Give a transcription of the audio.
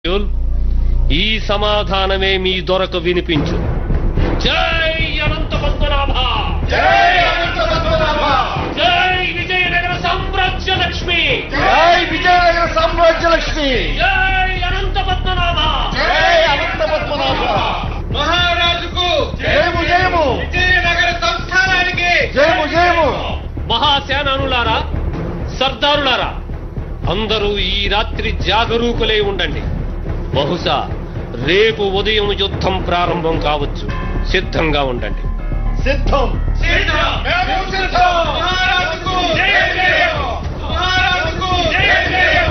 You'll, ఈ సమాధానమే మీ దొరకు వినిపించు జై అనంత పద్మనాభ జై అనంత పద్మనాభ జై విజయనగర సామ్రాజ్య లక్ష్మి జై విజయనగర సామ్రాజ్యలక్ష్మి జై అనంత పద్మనాభ జై అనంత పద్మనాభ మహారాజుకు జయము జయము విజయనగర సంస్థానానికి జయము జయము మహాసేనానులారా సర్దారులారా అందరూ ఈ రాత్రి జాగరూకులై ఉండండి బహుశా రేపు ఉదయం యుద్ధం ప్రారంభం కావచ్చు సిద్ధంగా ఉండండి సిద్ధం సిద్ధం. మేము సిద్ధం. మహారాజుకు జయ జయం. మహారాజుకు జయ జయం.